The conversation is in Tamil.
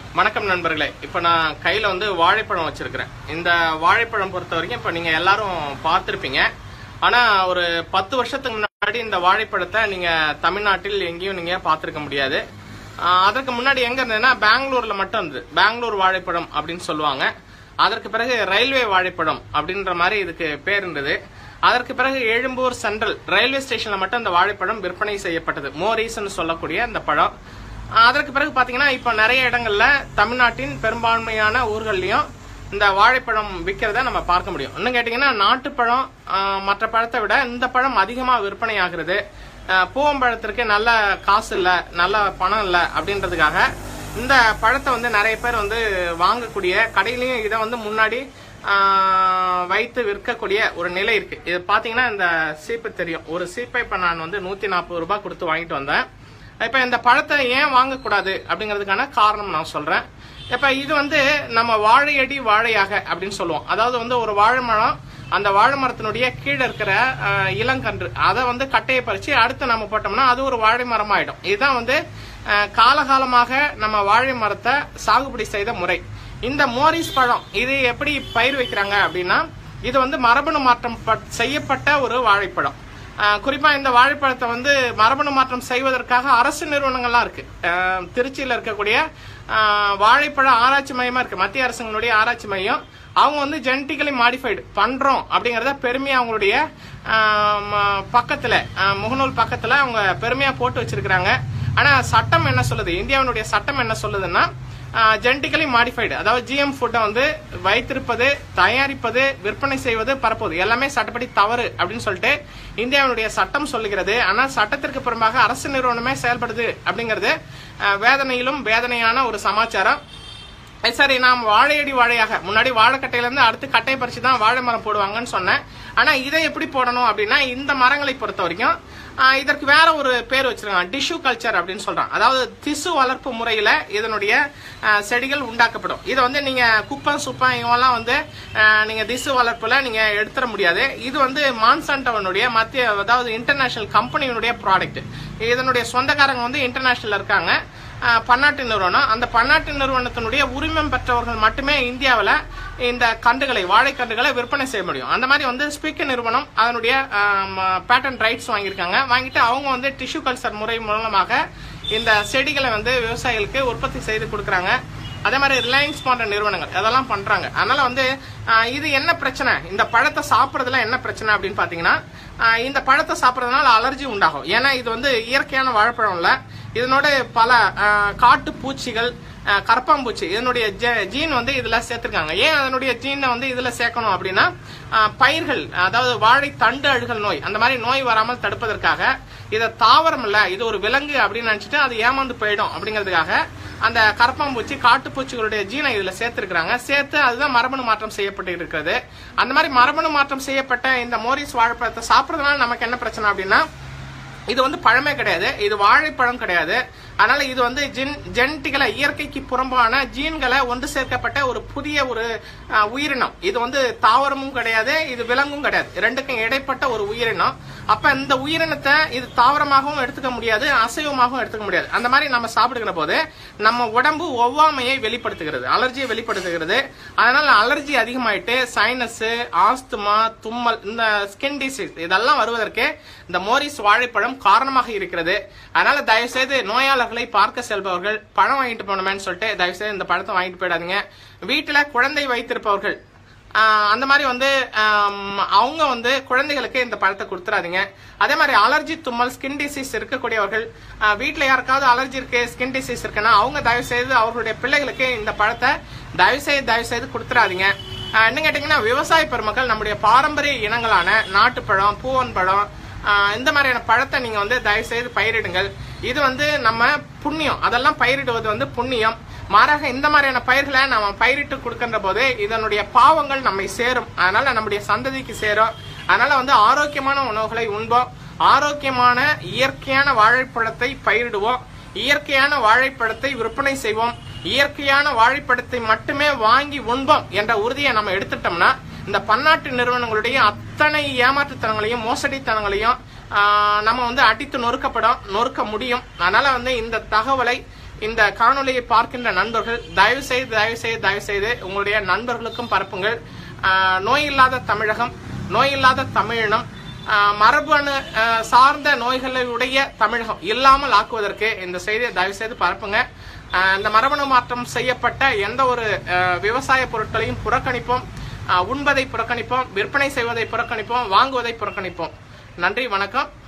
வணக்கம் நண்பர்களே இப்போ நான் கையில் வந்து வாழைப்பழம் வச்சிருக்கிறேன் இந்த வாழைப்பழம் பொறுத்த வரைக்கும் இப்போ நீங்கள் எல்லாரும் பார்த்துருப்பீங்க ஆனால் ஒரு பத்து வருஷத்துக்கு முன்னாடி இந்த வாழைப்பழத்தை நீங்கள் தமிழ்நாட்டில் எங்கேயும் நீங்கள் பார்த்துருக்க முடியாது ஆஹ் அதற்கு முன்னாடி எங்கே இருந்ததுன்னா பெங்களூரில் மட்டும் இருந்தது பெங்களூர் வாழைப்பழம் அப்படின்னு சொல்லுவாங்க அதற்கு பிறகு ரயில்வே வாழைப்பழம் அப்படின்ற மாதிரி இதுக்கு பேர் இருந்தது அதற்கு பிறகு எழும்பூர் சென்ட்ரல் ரயில்வே ஸ்டேஷன்ல மட்டும் இந்த வாழைப்பழம் விற்பனை செய்யப்பட்டது மோரீஸ்னு சொல்லக்கூடிய அந்த பழம் ஆஹ் அதற்கு பிறகு பாத்தீங்கன்னா இப்ப நிறைய இடங்கள்ல தமிழ்நாட்டின் பெரும்பான்மையான ஊர்கள்லயும் இந்த வாழைப்பழம் விற்கிறத நம்ம பார்க்க முடியும் இன்னும் கேட்டீங்கன்னா நாட்டுப்பழம் ஆஹ் மற்ற பழத்தை விட இந்த பழம் அதிகமா விற்பனை ஆகுறது ஆஹ் பூவம்பழத்திற்கு நல்ல காசு இல்ல நல்ல பணம் இல்ல அப்படின்றதுக்காக இந்த பழத்தை வந்து நிறைய பேர் வந்து வாங்கக்கூடிய கடையிலயும் இதை வந்து முன்னாடி ஆஹ், வைத்து விற்கக்கூடிய ஒரு நிலை இருக்கு இது பாத்தீங்கன்னா இந்த சீப்பு தெரியும் ஒரு சீப்பை இப்ப நான் வந்து நூத்தி நாற்பது ரூபாய் கொடுத்து வாங்கிட்டு வந்தேன் இப்ப இந்த பழத்தை ஏன் வாங்கக்கூடாது அப்படிங்கிறதுக்கான காரணம் நான் சொல்றேன் இப்ப இது வந்து நம்ம வாழையடி வாழையாக அப்படின்னு சொல்லுவோம் அதாவது வந்து ஒரு வாழை மரம் அந்த வாழை மரத்தினுடைய கீழே இருக்கிற ஆஹ், இளங்கன்று அதை வந்து கட்டையை பறிச்சு அடுத்து நம்ம போட்டோம்னா அது ஒரு வாழை மரம் ஆயிடும் இதுதான் வந்து ஆஹ், காலகாலமாக நம்ம வாழை மரத்தை சாகுபடி செய்த முறை இந்த மோரிஸ் பழம் இது எப்படி பயிர் வைக்கிறாங்க அப்படின்னா இது வந்து மரபணு மாற்றம் பட்- செய்யப்பட்ட ஒரு வாழைப்பழம் ஆஹ் குறிப்பா இந்த வாழைப்பழத்தை வந்து மரபணு மாற்றம் செய்வதற்காக அரசு நிறுவனங்கள்லாம் இருக்கு ஆஹ் திருச்சியில இருக்கக்கூடிய ஆஹ் வாழைப்பழ ஆராய்ச்சி மையமா இருக்கு மத்திய அரசுங்களுடைய ஆராய்ச்சி மையம் அவங்க வந்து ஜெனட்டிக்கலி மாடிஃபைடு பண்றோம் அப்படிங்கறத பெருமையா அவங்களுடைய ஆஹ் ம- பக்கத்துல ஆஹ் முகநூல் பக்கத்துல அவங்க பெருமையா போட்டு வச்சிருக்கிறாங்க ஆனா சட்டம் என்ன சொல்லுது இந்தியாவினுடைய சட்டம் என்ன சொல்லுதுன்னா ஜெனட்டிக்கலி மாடிஃபைடு அதாவது ஜிஎம் ஃபுட்டை வந்து வைத்திருப்பது தயாரிப்பது விற்பனை செய்வது பரப்புவது எல்லாமே சட்டப்படி தவறு அப்படின்னு சொல்லிட்டு இந்தியாவினுடைய சட்டம் சொல்லுகிறது ஆனால் சட்டத்திற்கு புறம்பாக அரசு நிறுவனமே செயல்படுது அப்படிங்கிறது அஹ், வேதனையிலும் வேதனையான ஒரு சமாச்சாரம் அஹ் சரி நாம் வாழையடி வாழையாக முன்னாடி வாழைக்கட்டையில இருந்து அடுத்து கட்டையை பறிச்சு தான் வாழை மரம் போடுவாங்கன்னு சொன்னேன் ஆனா இதை எப்படி போடணும் அப்படின்னா இந்த மரங்களை பொறுத்த வரைக்கும் ஆஹ் இதற்கு வேற ஒரு பேர் வச்சிருக்காங்க டிஷ்யூ கல்ச்சர் அப்படின்னு சொல்றாங்க அதாவது திசு வளர்ப்பு முறையில இதனுடைய ஆஹ் செடிகள் உண்டாக்கப்படும் இதை வந்து நீங்க குப்பம் சுப்பம் இவெல்லாம் வந்து ஆஹ் நீங்க திசு வளர்ப்புல நீங்க எடுத்துட முடியாது இது வந்து மான்சாண்டவனுடைய மத்திய அதாவது இன்டர்நேஷனல் கம்பெனியினுடைய ப்ராடக்ட் இதனுடைய சொந்தக்காரங்க வந்து இன்டர்நேஷனல் இருக்காங்க ஆஹ் பன்னாட்டு நிறுவனம் அந்த பன்னாட்டு நிறுவனத்தினுடைய உரிமம் பெற்றவர்கள் மட்டுமே இந்தியாவில் இந்த கண்டுகளை வாழைக்கன்றுகளை விற்பனை செய்ய முடியும் அந்த மாதிரி வந்து ஸ்பீக்கர் நிறுவனம் அதனுடைய பேட்டன் ரைட்ஸ் வாங்கியிருக்காங்க வாங்கிட்டு அவங்க வந்து டிஷ்யூ கல்ச்சர் முறை மூலமாக இந்த செடிகளை வந்து விவசாயிகளுக்கு உற்பத்தி செய்து கொடுக்குறாங்க அதே மாதிரி ரிலையன்ஸ் போன்ற நிறுவனங்கள் அதெல்லாம் பண்றாங்க அதனால வந்து ஆஹ் இது என்ன பிரச்சனை இந்த பழத்தை சாப்பிட்றதுல என்ன பிரச்சனை அப்படின்னு பாத்தீங்கன்னா ஆஹ் இந்த பழத்தை சாப்பிட்றதுனால அலர்ஜி உண்டாகும் ஏன்னா இது வந்து இயற்கையான வாழைப்பழம் இல்ல இதனோட பல ஆஹ் காட்டு பூச்சிகள் ஆஹ் கரப்பாம்பூச்சி இதனுடைய ஜீன் வந்து இதுல சேர்த்திருக்காங்க ஏன் அதனுடைய ஜீனை வந்து இதுல சேர்க்கணும் அப்படின்னா ஆஹ் பயிர்கள் அதாவது வாழை தண்டு அழுகல் நோய் அந்த மாதிரி நோய் வராமல் தடுப்பதற்காக இதை தாவரம் இல்ல இது ஒரு விலங்கு அப்படின்னு நினைச்சிட்டு அது ஏமாந்து போயிடும் அப்படிங்கிறதுக்காக அந்த கரப்பாம்பூச்சி காட்டுப்பூச்சிகளுடைய ஜீனை இதுல சேர்த்திருக்கிறாங்க சேர்த்து அதுதான் மரபணு மாற்றம் செய்யப்பட்டு இருக்கிறது அந்த மாதிரி மரபணு மாற்றம் செய்யப்பட்ட இந்த மோரிஸ் வாழைப்பழத்தை சாப்பிட்றதுனால நமக்கு என்ன பிரச்சனை அப்படின்னா இது வந்து பழமே கிடையாது இது வாழைப்பழம் கிடையாது அதனால இது வந்து ஜென் ஜெனட்டிக்கலா இயற்கைக்கு புறம்பான ஜீன்களை ஒன்று சேர்க்கப்பட்ட ஒரு புதிய ஒரு அஹ், உயிரினம் இது வந்து தாவரமும் கிடையாது இது விலங்கும் கிடையாது ரெண்டுக்கும் இடைப்பட்ட ஒரு உயிரினம் அப்ப இந்த உயிரினத்தை இது தாவரமாகவும் எடுத்துக்க முடியாது அசைவமாகவும் எடுத்துக்க முடியாது அந்த மாதிரி நம்ம சாப்பிடுகிற போது நம்ம உடம்பு ஒவ்வாமையை வெளிப்படுத்துகிறது அலர்ஜியை வெளிப்படுத்துகிறது அதனால அலர்ஜி அதிகமாயிட்டு சைனஸ் ஆஸ்துமா தும்மல் இந்த ஸ்கின் டிசீஸ் இதெல்லாம் வருவதற்கு இந்த மோரிஸ் வாழைப்பழம் காரணமாக இருக்கிறது அதனால தயவு செய்து நோயாளர்களை பார்க்க செல்பவர்கள் பழம் வாங்கிட்டு போனோமேன்னு சொல்லிட்டு தயவு செய்து இந்த பழத்தை வாங்கிட்டு போயிடாதீங்க வீட்டுல குழந்தை வைத்திருப்பவர்கள் ஆஹ் அந்த மாதிரி வந்து ஆம், அவங்க வந்து குழந்தைகளுக்கு இந்த பழத்தை கொடுத்துறாதீங்க அதே மாதிரி அலர்ஜி தும்மல் ஸ்கின் டிசீஸ் இருக்கக்கூடியவர்கள் ஆஹ் வீட்ல யாருக்காவது அலர்ஜி இருக்கு ஸ்கின் டிசீஸ் இருக்குன்னா அவங்க தயவு செய்து அவர்களுடைய பிள்ளைகளுக்கு இந்த பழத்தை தயவு செய்து தயவு செய்து கொடுத்துறாதீங்க ஆஹ் என்ன கேட்டீங்கன்னா விவசாய பெருமக்கள் நம்முடைய பாரம்பரிய இனங்களான நாட்டுப்பழம் பூவன் பழம் ஆஹ் இந்த மாதிரியான பழத்தை நீங்க வந்து தயவு செய்து பயிரிடுங்கள் இது வந்து நம்ம புண்ணியம் அதெல்லாம் பயிரிடுவது வந்து புண்ணியம் மாறாக இந்த மாதிரியான பயிர்களை நம்ம பயிரிட்டு கொடுக்கின்ற போது இதனுடைய பாவங்கள் நம்மை சேரும் அதனால நம்முடைய சந்ததிக்கு சேரும் அதனால வந்து ஆரோக்கியமான உணவுகளை உண்போம் ஆரோக்கியமான இயற்கையான வாழைப்பழத்தை பயிரிடுவோம் இயற்கையான வாழைப்பழத்தை விற்பனை செய்வோம் இயற்கையான வாழைப்பழத்தை மட்டுமே வாங்கி உண்போம் என்ற உறுதியை நம்ம எடுத்துட்டோம்னா இந்த பன்னாட்டு நிறுவனங்களுடைய அத்தனை ஏமாற்றுத்தனங்களையும் மோசடித்தனங்களையும் ஆஹ், நம்ம வந்து அடித்து நொறுக்கப்படும் நொறுக்க முடியும் அதனால வந்து இந்த தகவலை இந்த காணொளியை பார்க்கின்ற நண்பர்கள் தயவு செய்து தயவு செய்து தயவு செய்து உங்களுடைய நண்பர்களுக்கும் பரப்புங்கள் ஆஹ் நோய் இல்லாத தமிழகம் நோய் இல்லாத தமிழினம் ஆஹ் மரபணு ஆஹ் சார்ந்த நோய்களுடைய தமிழகம் இல்லாமல் ஆக்குவதற்கு இந்த செய்தியை தயவு செய்து பரப்புங்க ஆஹ் இந்த மரபணு மாற்றம் செய்யப்பட்ட எந்த ஒரு ஆஹ் விவசாய பொருட்களையும் புறக்கணிப்போம் ஆஹ் உண்பதை புறக்கணிப்போம் விற்பனை செய்வதை புறக்கணிப்போம் வாங்குவதை புறக்கணிப்போம் நன்றி வணக்கம்